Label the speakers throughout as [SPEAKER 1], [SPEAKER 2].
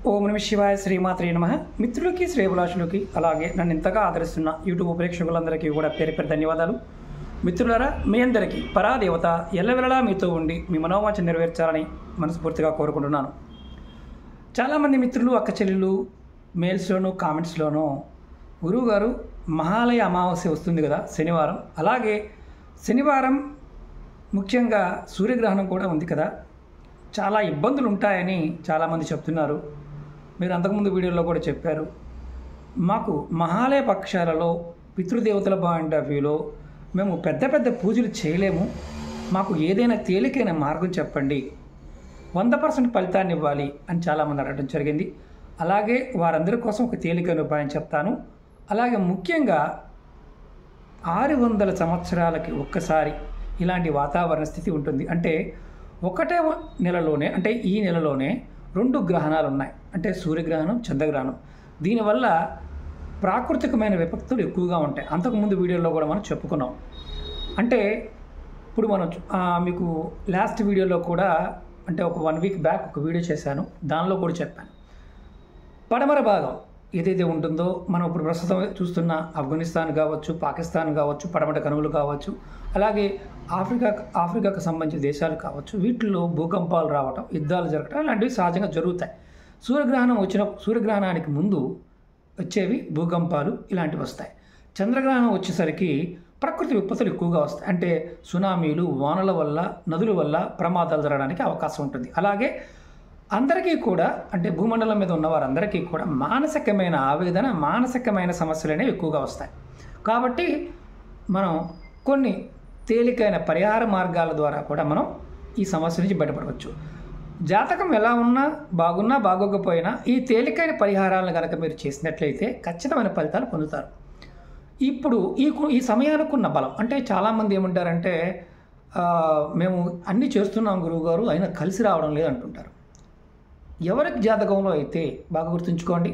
[SPEAKER 1] ఓం నమ శివాయ శ్రీమాత్రే నమ మిత్రులకి శ్రేభిలాషులకి అలాగే నన్ను ఇంతగా ఆదరిస్తున్న యూట్యూబ్ ప్రేక్షకులందరికీ కూడా పేరు పేరు ధన్యవాదాలు మిత్రులారా మీ అందరికీ పరాదేవత ఎల్లవెల్లలా మీతో ఉండి మీ మనోవాంఛ నెరవేర్చాలని మనస్ఫూర్తిగా కోరుకుంటున్నాను చాలామంది మిత్రులు అక్క చెల్లెలు మెయిల్స్లోనూ కామెంట్స్లోనూ గురువుగారు మహాలయ అమావాస్య వస్తుంది కదా శనివారం అలాగే శనివారం ముఖ్యంగా సూర్యగ్రహణం కూడా ఉంది కదా చాలా ఇబ్బందులు ఉంటాయని చాలామంది చెప్తున్నారు మీరు అంతకుముందు వీడియోలో కూడా చెప్పారు మాకు మహాలయ పక్షాలలో పితృదేవతల పాయింట్ ఆఫ్ వ్యూలో మేము పెద్ద పెద్ద పూజలు చేయలేము మాకు ఏదైనా తేలికైన మార్గం చెప్పండి వంద పర్సెంట్ ఫలితాన్ని ఇవ్వాలి అని చాలామంది అడగడం జరిగింది అలాగే వారందరి కోసం ఒక తేలికైన ఉపాయం చెప్తాను అలాగే ముఖ్యంగా ఆరు వందల సంవత్సరాలకి ఒక్కసారి ఇలాంటి వాతావరణ స్థితి ఉంటుంది అంటే ఒకటే నెలలోనే అంటే ఈ నెలలోనే రెండు గ్రహణాలు ఉన్నాయి అంటే సూర్యగ్రహణం చంద్రగ్రహణం దీనివల్ల ప్రాకృతికమైన విపత్తులు ఎక్కువగా ఉంటాయి అంతకుముందు వీడియోలో కూడా మనం చెప్పుకున్నాం అంటే ఇప్పుడు మనం ఆ, మీకు లాస్ట్ వీడియోలో కూడా అంటే ఒక వన్ వీక్ బ్యాక్ ఒక వీడియో చేశాను దానిలో కూడా చెప్పాను పడమర భాగం ఏదైతే ఉంటుందో మనం ఇప్పుడు ప్రస్తుతం చూస్తున్న ఆఫ్ఘనిస్తాన్ కావచ్చు పాకిస్తాన్ కావచ్చు పడమట కనుమలు కావచ్చు అలాగే ఆఫ్రికా ఆఫ్రికాకు సంబంధించిన దేశాలు కావచ్చు వీటిల్లో భూకంపాలు రావటం యుద్ధాలు జరగటం ఇలాంటివి సహజంగా జరుగుతాయి సూర్యగ్రహణం వచ్చిన సూర్యగ్రహణానికి ముందు వచ్చేవి భూకంపాలు ఇలాంటివి వస్తాయి చంద్రగ్రహణం వచ్చేసరికి ప్రకృతి విపత్తులు ఎక్కువగా వస్తాయి అంటే సునామీలు వానల వల్ల నదుల వల్ల ప్రమాదాలు జరగడానికి అవకాశం ఉంటుంది అలాగే అందరికీ కూడా అంటే భూమండలం మీద ఉన్న వారందరికీ కూడా మానసికమైన ఆవేదన మానసికమైన సమస్యలు అనేవి ఎక్కువగా వస్తాయి కాబట్టి మనం కొన్ని తేలికైన పరిహార మార్గాల ద్వారా కూడా మనం ఈ సమస్య నుంచి బయటపడవచ్చు జాతకం ఎలా ఉన్నా బాగున్నా బాగోకపోయినా ఈ తేలికైన పరిహారాలను కనుక మీరు చేసినట్లయితే ఖచ్చితమైన ఫలితాలు పొందుతారు ఇప్పుడు ఈ కు- ఈ సమయానికున్న బలం అంటే చాలామంది ఏమంటారంటే ఆ, మేము అన్నీ చేస్తున్నాం గురువుగారు అయినా కలిసి రావడం లేదు అంటుంటారు ఎవరికి జాతకంలో అయితే బాగా గుర్తుంచుకోండి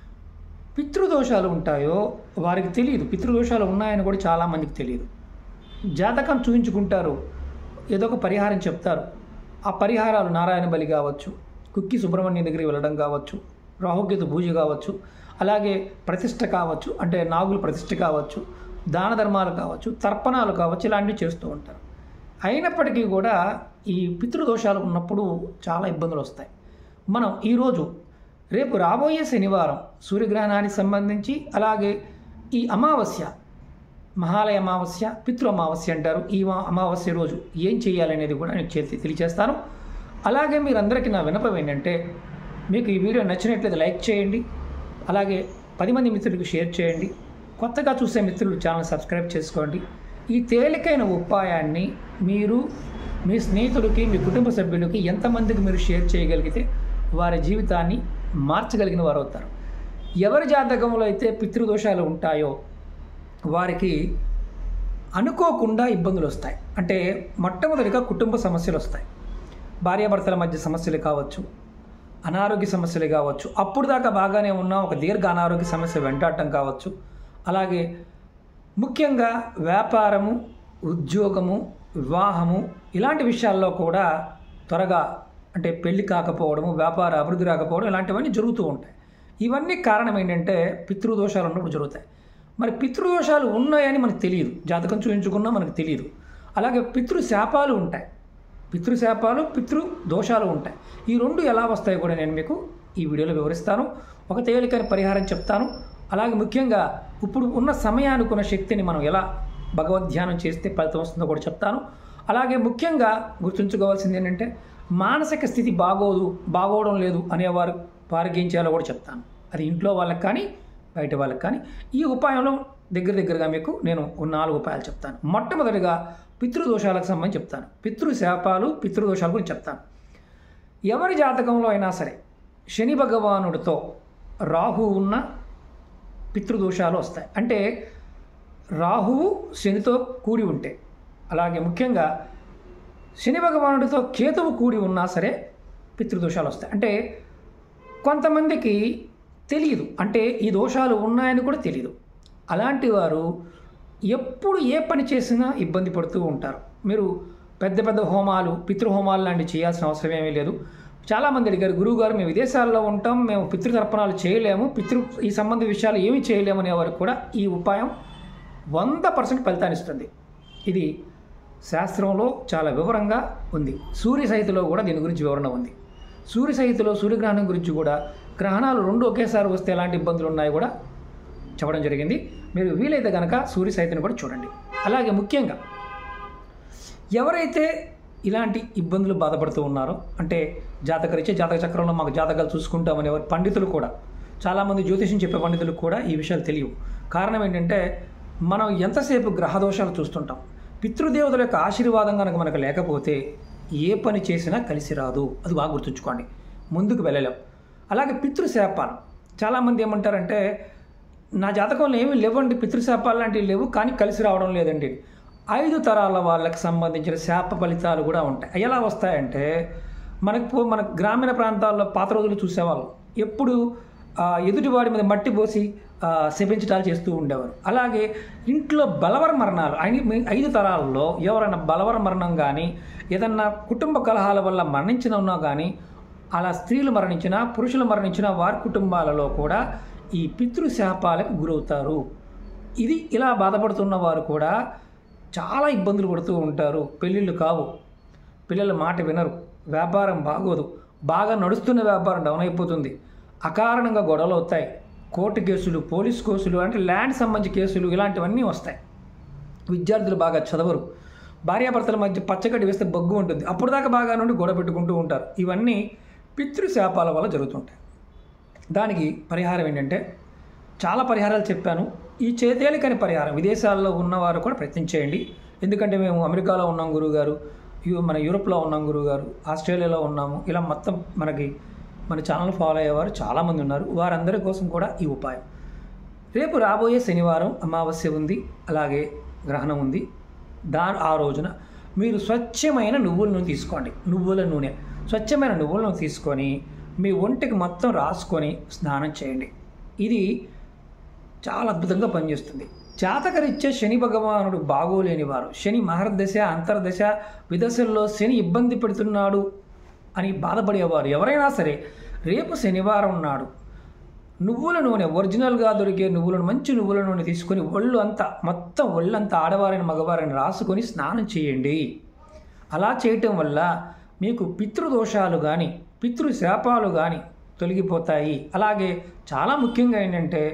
[SPEAKER 1] పితృదోషాలు ఉంటాయో వారికి తెలియదు పితృదోషాలు ఉన్నాయని కూడా చాలామందికి తెలియదు జాతకం చూయించుకుంటారు ఏదో ఒక పరిహారం చెప్తారు ఆ పరిహారాలు నారాయణ బలి కావచ్చు కుక్కి సుబ్రహ్మణ్యం దగ్గరికి వెళ్ళడం కావచ్చు రాహుకేతు పూజ కావచ్చు అలాగే ప్రతిష్ట కావచ్చు అంటే నాగుల ప్రతిష్ట కావచ్చు దాన ధర్మాలు కావచ్చు తర్పణాలు కావచ్చు ఇలాంటివి చేస్తూ ఉంటారు అయినప్పటికీ కూడా ఈ పితృదోషాలు ఉన్నప్పుడు చాలా ఇబ్బందులు వస్తాయి మనం ఈరోజు రేపు రాబోయే శనివారం సూర్యగ్రహణానికి సంబంధించి అలాగే ఈ అమావాస్య మహాలయ అమావాస్య పితృ అమావాస్య అంటారు ఈ మా- అమావాస్య రోజు ఏం చేయాలనేది కూడా నేను చేతి తెలియజేస్తాను అలాగే మీరందరికీ నా వినపం ఏంటంటే మీకు ఈ వీడియో నచ్చినట్లయితే లైక్ చేయండి అలాగే పది మంది మిత్రులకు షేర్ చేయండి కొత్తగా చూసే మిత్రులు ఛానల్ సబ్స్క్రైబ్ చేసుకోండి ఈ తేలికైన ఉపాయాన్ని మీరు మీ స్నేహితులకి మీ కుటుంబ సభ్యులకి ఎంతమందికి మీరు షేర్ చేయగలిగితే వారి జీవితాన్ని మార్చగలిగిన వారు అవుతారు ఎవరి జాతకంలో అయితే పితృదోషాలు ఉంటాయో వారికి అనుకోకుండా ఇబ్బందులు వస్తాయి అంటే మొట్టమొదటిగా కుటుంబ సమస్యలు వస్తాయి భార్యాభర్తల మధ్య సమస్యలు కావచ్చు అనారోగ్య సమస్యలు కావచ్చు అప్పుడు దాకా బాగానే ఉన్న ఒక దీర్ఘ అనారోగ్య సమస్య వెంటాడటం కావచ్చు అలాగే ముఖ్యంగా వ్యాపారము ఉద్యోగము వివాహము ఇలాంటి విషయాల్లో కూడా త్వరగా అంటే పెళ్లి కాకపోవడము వ్యాపార అభివృద్ధి రాకపోవడం ఇలాంటివన్నీ జరుగుతూ ఉంటాయి ఇవన్నీ కారణం ఏంటంటే పితృదోషాలు ఉన్నప్పుడు జరుగుతాయి మరి పితృదోషాలు ఉన్నాయని మనకు తెలియదు జాతకం చూపించుకున్నా మనకు తెలియదు అలాగే పితృ శాపాలు ఉంటాయి పితృశాపాలు పితృ దోషాలు ఉంటాయి ఈ రెండు ఎలా వస్తాయో కూడా నేను మీకు ఈ వీడియోలో వివరిస్తాను ఒక తేలికైన పరిహారం చెప్తాను అలాగే ముఖ్యంగా ఇప్పుడు ఉన్న సమయానికి ఉన్న శక్తిని మనం ఎలా భగవద్ధ్యానం చేస్తే ఫలితం వస్తుందో కూడా చెప్తాను అలాగే ముఖ్యంగా గుర్తుంచుకోవాల్సింది ఏంటంటే మానసిక స్థితి బాగోదు బాగోవడం లేదు అనేవారు వారికి ఏం చేయాలో కూడా చెప్తాను అది ఇంట్లో వాళ్ళకి కానీ బయట వాళ్ళకి కానీ ఈ ఉపాయంలో దగ్గర దగ్గరగా మీకు నేను ఒక నాలుగు ఉపాయాలు చెప్తాను మొట్టమొదటిగా పితృదోషాలకు సంబంధించి చెప్తాను పితృశాపాలు పితృదోషాల గురించి చెప్తాను ఎవరి జాతకంలో అయినా సరే శని భగవానుడితో రాహు ఉన్న పితృదోషాలు వస్తాయి అంటే రాహువు శనితో కూడి ఉంటే అలాగే ముఖ్యంగా శని భగవానుడితో కేతువు కూడి ఉన్నా సరే పితృదోషాలు వస్తాయి అంటే కొంతమందికి తెలియదు అంటే ఈ దోషాలు ఉన్నాయని కూడా తెలియదు అలాంటి వారు ఎప్పుడు ఏ పని చేసినా ఇబ్బంది పడుతూ ఉంటారు మీరు పెద్ద పెద్ద హోమాలు పితృహోమాలు లాంటివి చేయాల్సిన అవసరం ఏమీ లేదు చాలామంది అడిగారు గురువు గారు మేము విదేశాల్లో ఉంటాం మేము పితృతర్పణాలు చేయలేము పితృ ఈ సంబంధ విషయాలు ఏమీ చేయలేము అనే వారికి కూడా ఈ ఉపాయం వంద పర్సెంట్ ఫలితాన్ని ఇస్తుంది ఇది శాస్త్రంలో చాలా వివరంగా ఉంది సూర్య సహితలో కూడా దీని గురించి వివరణ ఉంది సూర్య సహితలో సూర్యగ్రహణం గురించి కూడా గ్రహణాలు రెండు ఒకేసారి వస్తే ఎలాంటి ఇబ్బందులు ఉన్నాయో కూడా చెప్పడం జరిగింది మీరు వీలైతే కనుక సూర్య సహితను కూడా చూడండి అలాగే ముఖ్యంగా ఎవరైతే ఇలాంటి ఇబ్బందులు బాధపడుతూ ఉన్నారో అంటే జాతకరిచ్చే జాతక చక్రంలో మాకు జాతకాలు చూసుకుంటామని ఎవరు పండితులు కూడా చాలామంది జ్యోతిషం చెప్పే పండితులకు కూడా ఈ విషయాలు తెలియవు కారణం ఏంటంటే మనం ఎంతసేపు గ్రహదోషాలు చూస్తుంటాం పితృదేవతల యొక్క ఆశీర్వాదం కనుక మనకు లేకపోతే ఏ పని చేసినా కలిసి రాదు అది బాగా గుర్తుంచుకోండి ముందుకు వెళ్ళలేం అలాగే పితృశాపాలు చాలామంది ఏమంటారంటే నా జాతకంలో ఏమీ లేవండి పితృశాపాలు లాంటివి లేవు కానీ కలిసి రావడం లేదండి ఐదు తరాల వాళ్ళకి సంబంధించిన శాప ఫలితాలు కూడా ఉంటాయి ఎలా వస్తాయంటే మనకు పో- మన గ్రామీణ ప్రాంతాల్లో పాత రోజులు చూసేవాళ్ళం ఎప్పుడు ఆ, ఎదుటివాడి మీద మట్టి పోసి ఆ, శపించటాలు చేస్తూ ఉండేవారు అలాగే ఇంట్లో బలవర మరణాలు ఐ- మీ ఐదు తరాలలో ఎవరైనా బలవర మరణం కానీ ఏదన్నా కుటుంబ కలహాల వల్ల మరణించిన ఉన్నా కానీ అలా స్త్రీలు మరణించినా పురుషులు మరణించిన వారి కుటుంబాలలో కూడా ఈ పితృశాపాలకు గురవుతారు ఇది ఇలా బాధపడుతున్న వారు కూడా చాలా ఇబ్బందులు పడుతూ ఉంటారు పెళ్ళిళ్ళు కావు పిల్లల మాట వినరు వ్యాపారం బాగోదు బాగా నడుస్తున్న వ్యాపారం డౌన్ అయిపోతుంది అకారణంగా గొడవలు అవుతాయి కోర్టు కేసులు పోలీస్ కేసులు అంటే ల్యాండ్ సంబంధించి కేసులు ఇలాంటివన్నీ వస్తాయి విద్యార్థులు బాగా చదవరు భార్యాభర్తల మధ్య పచ్చగడ్డి వేస్తే బొగ్గు ఉంటుంది అప్పుడు దాకా బాగా నుండి గొడవ పెట్టుకుంటూ ఉంటారు ఇవన్నీ పితృశాపాల వల్ల జరుగుతుంటాయి దానికి పరిహారం ఏంటంటే చాలా పరిహారాలు చెప్పాను ఈ చేతేలికని పరిహారం విదేశాల్లో ఉన్నవారు కూడా ప్రయత్నం చేయండి ఎందుకంటే మేము అమెరికాలో ఉన్నాం గురువుగారు యు- మన యూరోప్లో ఉన్నాం గురువుగారు ఆస్ట్రేలియాలో ఉన్నాము ఇలా మొత్తం మనకి మన ఛానల్ ఫాలో అయ్యేవారు చాలామంది ఉన్నారు వారందరి కోసం కూడా ఈ ఉపాయం రేపు రాబోయే శనివారం అమావాస్య ఉంది అలాగే గ్రహణం ఉంది దా ఆ రోజున మీరు స్వచ్ఛమైన నువ్వుల నూనె తీసుకోండి నువ్వుల నూనె స్వచ్ఛమైన నువ్వుల నూనె తీసుకొని మీ ఒంటికి మొత్తం రాసుకొని స్నానం చేయండి ఇది చాలా అద్భుతంగా పనిచేస్తుంది జాతకరిచ్చే శని భగవానుడు బాగోలేని వారు శని మహర్దశ అంతర్దశ విదశల్లో శని ఇబ్బంది పెడుతున్నాడు అని బాధపడేవారు ఎవరైనా సరే రేపు శనివారం నాడు నువ్వుల నూనె ఒరిజినల్గా దొరికే నువ్వులను మంచి నువ్వుల నూనె తీసుకొని ఒళ్ళు అంతా మొత్తం ఒళ్ళంతా ఆడవారిని మగవారిని రాసుకొని స్నానం చేయండి అలా చేయటం వల్ల మీకు పితృదోషాలు కానీ పితృశాపాలు కానీ తొలగిపోతాయి అలాగే చాలా ముఖ్యంగా ఏంటంటే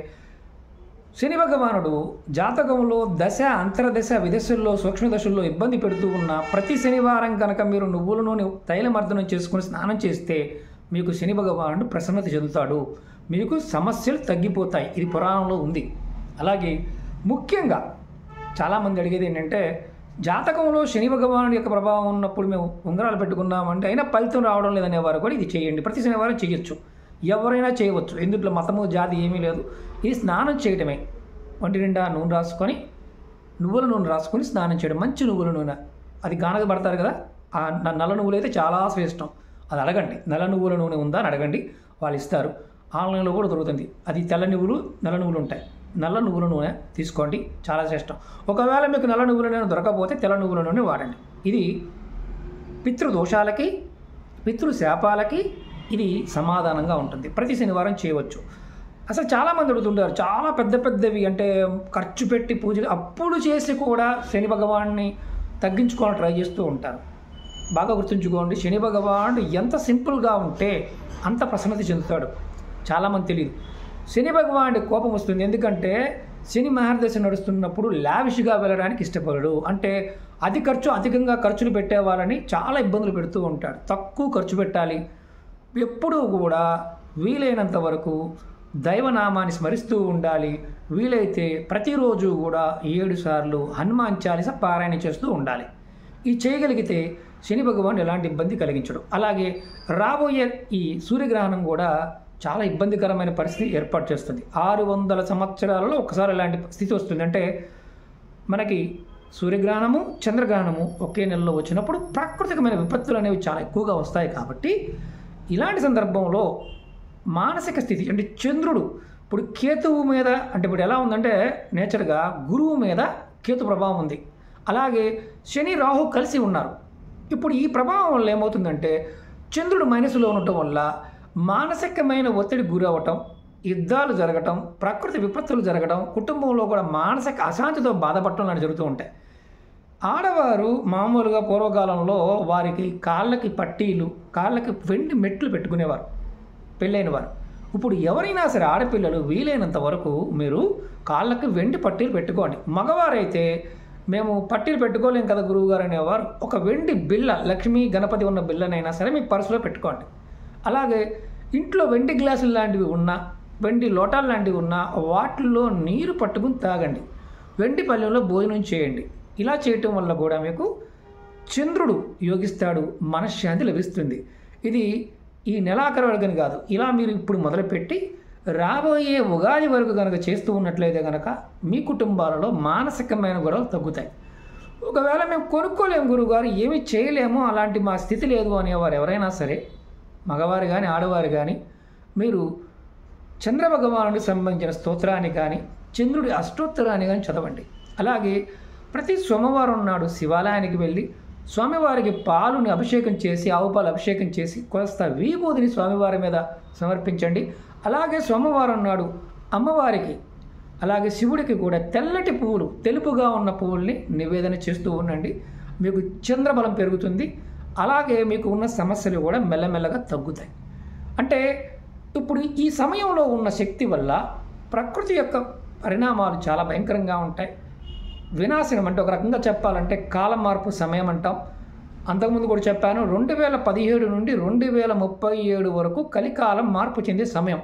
[SPEAKER 1] శని భగవానుడు జాతకంలో దశ అంతర్దశ విదశల్లో సూక్ష్మదశల్లో ఇబ్బంది పెడుతూ ఉన్న ప్రతి శనివారం కనుక మీరు నువ్వుల నూనె తైలమర్దనం చేసుకుని స్నానం చేస్తే మీకు శని భగవానుడు ప్రసన్నత చెందుతాడు మీకు సమస్యలు తగ్గిపోతాయి ఇది పురాణంలో ఉంది అలాగే ముఖ్యంగా చాలామంది అడిగేది ఏంటంటే జాతకంలో శని భగవానుడి యొక్క ప్రభావం ఉన్నప్పుడు మేము ఉంగరాలు పెట్టుకున్నామంటే అయినా ఫలితం రావడం లేదనే వారు కూడా ఇది చేయండి ప్రతి శనివారం చేయొచ్చు ఎవరైనా చేయవచ్చు ఎందుట్లో మతము జాతి ఏమీ లేదు ఇది స్నానం చేయటమే ఒంటి నిండా నూనె రాసుకొని నువ్వుల నూనె రాసుకొని స్నానం చేయడం మంచి నువ్వుల నూనె అది గానక పడతారు కదా ఆ న- నల్ల నువ్వులు అయితే చాలా శ్రేష్టం అది అడగండి నల్ల నువ్వుల నూనె ఉందా అని అడగండి వాళ్ళు ఇస్తారు ఆన్లైన్లో కూడా దొరుకుతుంది అది తెల్ల నువ్వులు నల్ల నువ్వులు ఉంటాయి నల్ల నువ్వుల నూనె తీసుకోండి చాలా శ్రేష్టం ఒకవేళ మీకు నల్ల నువ్వుల నూనె దొరకకపోతే తెల్ల నువ్వుల నూనె వాడండి ఇది పితృదోషాలకి పితృశాపాలకి ఇది సమాధానంగా ఉంటుంది ప్రతి శనివారం చేయవచ్చు అసలు చాలామంది అడుగుతుంటారు చాలా పెద్ద పెద్దవి అంటే ఖర్చు పెట్టి పూజలు అప్పుడు చేసి కూడా శని భగవాన్ని తగ్గించుకోవాలని ట్రై చేస్తూ ఉంటారు బాగా గుర్తుంచుకోండి శని భగవానుడు ఎంత సింపుల్గా ఉంటే అంత ప్రసన్నత చెందుతాడు చాలామంది తెలియదు శని భగవానుడి కోపం వస్తుంది ఎందుకంటే శని మహర్దశ నడుస్తున్నప్పుడు లావిష్గా వెళ్ళడానికి ఇష్టపడడు అంటే అతి ఖర్చు అధికంగా ఖర్చులు పెట్టే వాళ్ళని చాలా ఇబ్బందులు పెడుతూ ఉంటాడు తక్కువ ఖర్చు పెట్టాలి ఎప్పుడూ కూడా వీలైనంత వరకు దైవనామాన్ని స్మరిస్తూ ఉండాలి వీలైతే ప్రతిరోజు కూడా ఏడు సార్లు హనుమాన్ చాలీస పారాయణ చేస్తూ ఉండాలి ఈ చేయగలిగితే శని భగవాన్ ఎలాంటి ఇబ్బంది కలిగించడు అలాగే రాబోయే ఈ సూర్యగ్రహణం కూడా చాలా ఇబ్బందికరమైన పరిస్థితి ఏర్పాటు చేస్తుంది ఆరు వందల సంవత్సరాలలో ఒకసారి ఇలాంటి స్థితి వస్తుంది అంటే మనకి సూర్యగ్రహణము చంద్రగ్రహణము ఒకే నెలలో వచ్చినప్పుడు ప్రాకృతికమైన విపత్తులు అనేవి చాలా ఎక్కువగా వస్తాయి కాబట్టి ఇలాంటి సందర్భంలో మానసిక స్థితి అంటే చంద్రుడు ఇప్పుడు కేతువు మీద అంటే ఇప్పుడు ఎలా ఉందంటే నేచర్గా గురువు మీద కేతు ప్రభావం ఉంది అలాగే శని రాహు కలిసి ఉన్నారు ఇప్పుడు ఈ ప్రభావం వల్ల ఏమవుతుందంటే చంద్రుడు మైనస్లో ఉండటం వల్ల మానసికమైన ఒత్తిడి గురవటం యుద్ధాలు జరగటం ప్రకృతి విపత్తులు జరగడం కుటుంబంలో కూడా మానసిక అశాంతితో బాధపడటం లాంటి జరుగుతూ ఉంటాయి ఆడవారు మామూలుగా పూర్వకాలంలో వారికి కాళ్ళకి పట్టీలు కాళ్ళకి వెండి మెట్లు పెట్టుకునేవారు పెళ్ళైన వారు ఇప్పుడు ఎవరైనా సరే ఆడపిల్లలు వీలైనంత వరకు మీరు కాళ్ళకి వెండి పట్టీలు పెట్టుకోండి మగవారైతే మేము పట్టీలు పెట్టుకోలేం కదా గురువుగారు అనేవారు ఒక వెండి బిళ్ళ లక్ష్మీ గణపతి ఉన్న బిళ్ళనైనా సరే మీ పర్సులో పెట్టుకోండి అలాగే ఇంట్లో వెండి గ్లాసులు లాంటివి ఉన్నా వెండి లోటాలు లాంటివి ఉన్నా వాటిల్లో నీరు పట్టుకుని తాగండి వెండి పల్లెంలో భోజనం చేయండి ఇలా చేయటం వల్ల కూడా మీకు చంద్రుడు యోగిస్తాడు మనశ్శాంతి లభిస్తుంది ఇది ఈ నెలాఖరు వరకు కాదు ఇలా మీరు ఇప్పుడు మొదలుపెట్టి రాబోయే ఉగాది వరకు కనుక చేస్తూ ఉన్నట్లయితే కనుక మీ కుటుంబాలలో మానసికమైన గొడవలు తగ్గుతాయి ఒకవేళ మేము కొనుక్కోలేము గురువుగారు ఏమీ చేయలేము అలాంటి మా స్థితి లేదు అనేవారు ఎవరైనా సరే మగవారు కానీ ఆడవారు కానీ మీరు చంద్ర భగవానుడికి సంబంధించిన స్తోత్రాన్ని కానీ చంద్రుడి అష్టోత్తరాన్ని కానీ చదవండి అలాగే ప్రతి సోమవారం నాడు శివాలయానికి వెళ్ళి స్వామివారికి పాలుని అభిషేకం చేసి ఆవు పాలు అభిషేకం చేసి కొస్త విభూతిని స్వామివారి మీద సమర్పించండి అలాగే సోమవారం నాడు అమ్మవారికి అలాగే శివుడికి కూడా తెల్లటి పువ్వులు తెలుపుగా ఉన్న పువ్వుల్ని నివేదన చేస్తూ ఉండండి మీకు చంద్రబలం పెరుగుతుంది అలాగే మీకు ఉన్న సమస్యలు కూడా మెల్లమెల్లగా తగ్గుతాయి అంటే ఇప్పుడు ఈ సమయంలో ఉన్న శక్తి వల్ల ప్రకృతి యొక్క పరిణామాలు చాలా భయంకరంగా ఉంటాయి వినాశనం అంటే ఒక రకంగా చెప్పాలంటే కాలం మార్పు సమయం అంటాం అంతకుముందు కూడా చెప్పాను రెండు వేల పదిహేడు నుండి రెండు వేల ముప్పై ఏడు వరకు కలికాలం మార్పు చెందే సమయం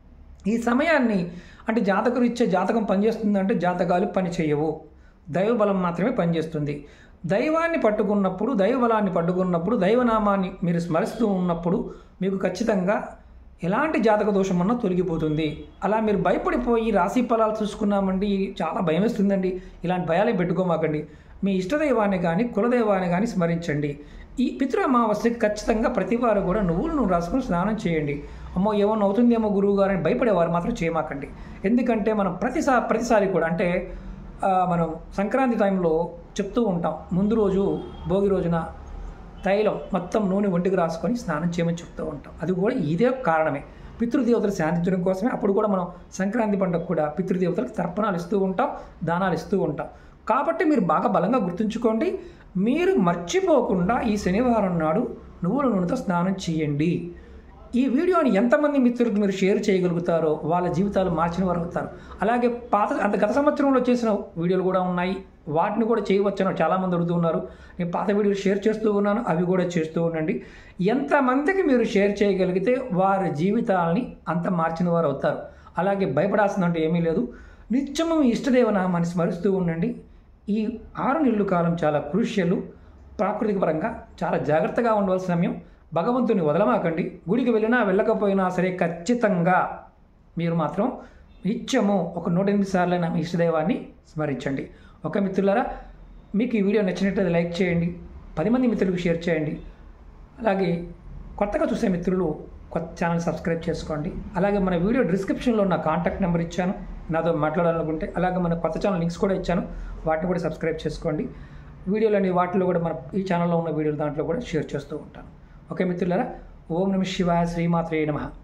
[SPEAKER 1] ఈ సమయాన్ని అంటే జాతకులు ఇచ్చే జాతకం పనిచేస్తుందంటే జాతకాలు పని చేయవు దైవబలం మాత్రమే పనిచేస్తుంది దైవాన్ని పట్టుకున్నప్పుడు దైవబలాన్ని పట్టుకున్నప్పుడు దైవనామాన్ని మీరు స్మరిస్తూ ఉన్నప్పుడు మీకు ఖచ్చితంగా ఎలాంటి జాతక దోషం అన్నా తొలగిపోతుంది అలా మీరు భయపడిపోయి రాశి ఫలాలు చూసుకున్నామండి చాలా భయం వేస్తుందండి ఇలాంటి భయాలే పెట్టుకోమాకండి మీ ఇష్టదైవాన్ని కానీ కులదైవాన్ని కానీ స్మరించండి ఈ పితృ అమావాస్యకి ఖచ్చితంగా ప్రతి వారు కూడా నువ్వులు నువ్వు రాసుకుని స్నానం చేయండి అమ్మో ఏమన్నా అవుతుందేమో గురువు గారు అని భయపడేవారు మాత్రం చేయమాకండి ఎందుకంటే మనం ప్రతిసారి ప్రతిసారి కూడా అంటే ఆ, మనం సంక్రాంతి టైంలో చెప్తూ ఉంటాం ముందు రోజు భోగి రోజున తైలం మొత్తం నూనె ఒంటికి రాసుకొని స్నానం చేయమని చెప్తూ ఉంటాం అది కూడా ఇదే కారణమే పితృదేవతలు శాంతించడం కోసమే అప్పుడు కూడా మనం సంక్రాంతి పండుగ కూడా పితృదేవతలకు తర్పణాలు ఇస్తూ ఉంటాం దానాలు ఇస్తూ ఉంటాం కాబట్టి మీరు బాగా బలంగా గుర్తుంచుకోండి మీరు మర్చిపోకుండా ఈ శనివారం నాడు నువ్వుల నూనెతో స్నానం చేయండి ఈ వీడియోని ఎంతమంది మిత్రులకు మీరు షేర్ చేయగలుగుతారో వాళ్ళ జీవితాలు మార్చిన వారు అవుతారు అలాగే పాత అంత గత సంవత్సరంలో చేసిన వీడియోలు కూడా ఉన్నాయి వాటిని కూడా చేయవచ్చని చాలామంది అడుగుతున్నారు నేను పాత వీడియోలు షేర్ చేస్తూ ఉన్నాను అవి కూడా చేస్తూ ఉండండి ఎంతమందికి మీరు షేర్ చేయగలిగితే వారి జీవితాలని అంత మార్చిన వారు అవుతారు అలాగే భయపడాల్సిందంటూ ఏమీ లేదు నిత్యము మీ ఇష్టదేవనామాన్ని స్మరిస్తూ ఉండండి ఈ ఆరు నెలల కాలం చాలా క్రూషియల్ ప్రాకృతిక పరంగా చాలా జాగ్రత్తగా ఉండవలసిన సమయం భగవంతుని వదలమాకండి గుడికి వెళ్ళినా వెళ్ళకపోయినా సరే ఖచ్చితంగా మీరు మాత్రం నిత్యము ఒక నూట ఎనిమిది సార్లైన మీ ఇష్టదైవాన్ని స్మరించండి ఒక మిత్రులారా మీకు ఈ వీడియో నచ్చినట్లయితే లైక్ చేయండి పది మంది మిత్రులకు షేర్ చేయండి అలాగే కొత్తగా చూసే మిత్రులు కొత్త ఛానల్ సబ్స్క్రైబ్ చేసుకోండి అలాగే మన వీడియో డిస్క్రిప్షన్లో నా కాంటాక్ట్ నెంబర్ ఇచ్చాను నాతో మాట్లాడాలనుకుంటే అలాగే మన కొత్త ఛానల్ లింక్స్ కూడా ఇచ్చాను వాటిని కూడా సబ్స్క్రైబ్ చేసుకోండి వీడియోలు అనే వాటిలో కూడా మన ఈ ఛానల్లో ఉన్న వీడియోలు దాంట్లో కూడా షేర్ చేస్తూ ఉంటాను ఓకే మిత్రులారా ఓం నమ శివాయ శ్రీమాత్రే నమః